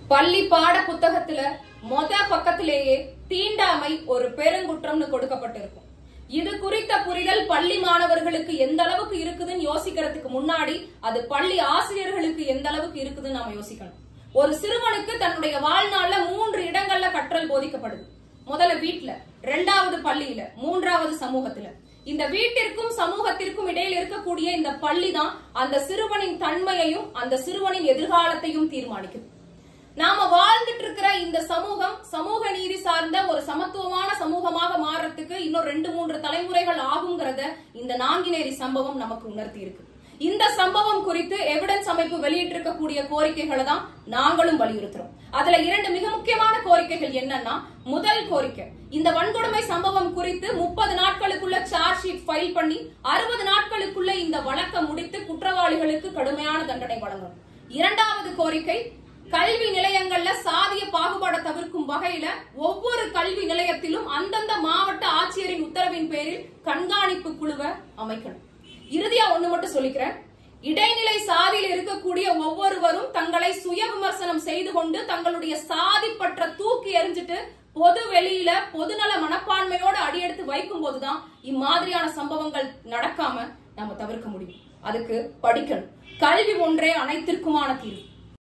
பள்ளி பாட புத்தகத்துல மொத பக்கத்திலேயே தீண்டாமை ஒரு பெருங்குற்றம்னு கொடுக்கப்பட்டிருக்கும் இது குறித்த புரிதல் பள்ளி மாணவர்களுக்கு எந்த அளவுக்கு இருக்குதுன்னு யோசிக்கிறதுக்கு முன்னாடி அது பள்ளி ஆசிரியர்களுக்கு எந்த அளவுக்கு இருக்குதுன்னு நாம யோசிக்கணும் ஒரு சிறுவனுக்கு தன்னுடைய வாழ்நாள்ல மூன்று இடங்கள்ல கற்றல் போதிக்கப்படுது முதல்ல வீட்ல ரெண்டாவது பள்ளியில மூன்றாவது சமூகத்துல இந்த வீட்டிற்கும் சமூகத்திற்கும் இடையில் இருக்கக்கூடிய இந்த பள்ளி தான் அந்த சிறுவனின் தன்மையையும் அந்த சிறுவனின் எதிர்காலத்தையும் தீர்மானிக்குது நாம வாழ்ந்துட்டு இருக்கிற இந்த சமூகம் சமூக நீதி சார்ந்த ஒரு சமத்துவமான சமூகமாக மாறத்துக்கு இன்னும் ரெண்டு மூன்று தலைமுறைகள் ஆகுங்கிறத இந்த நான்கினேரி சம்பவம் நமக்கு உணர்த்தி இருக்கு இந்த சம்பவம் குறித்து எவிடன்ஸ் அமைப்பு வெளியிட்டிருக்கக்கூடிய கோரிக்கைகளை தான் நாங்களும் வலியுறுத்துறோம் அதுல இரண்டு மிக முக்கியமான கோரிக்கைகள் என்னன்னா முதல் கோரிக்கை இந்த வன்கொடுமை சம்பவம் குறித்து முப்பது நாட்களுக்குள்ள சார்ஜ் ஷீட் ஃபைல் பண்ணி அறுபது நாட்களுக்குள்ள இந்த வழக்கை முடித்து குற்றவாளிகளுக்கு கடுமையான தண்டனை வழங்கணும் இரண்டாவது கோரிக்கை கல்வி நிலையங்கள்ல சாதிய பாகுபாடை தவிர்க்கும் வகையில ஒவ்வொரு கல்வி நிலையத்திலும் அந்தந்த மாவட்ட ஆட்சியரின் உத்தரவின் பேரில் கண்காணிப்பு குழுவை அமைக்கணும் இறுதியா ஒண்ணு மட்டும் சொல்லிக்கிறேன் இடைநிலை சாதியில் இருக்கக்கூடிய ஒவ்வொருவரும் தங்களை சுய விமர்சனம் செய்து கொண்டு தங்களுடைய சாதி பற்ற தூக்கி எறிஞ்சிட்டு பொது வெளியில பொதுநல மனப்பான்மையோட அடியெடுத்து வைக்கும் போதுதான் இம்மாதிரியான சம்பவங்கள் நடக்காம நாம தவிர்க்க முடியும் அதுக்கு படிக்கணும் கல்வி ஒன்றே அனைத்திற்குமான தீர்வு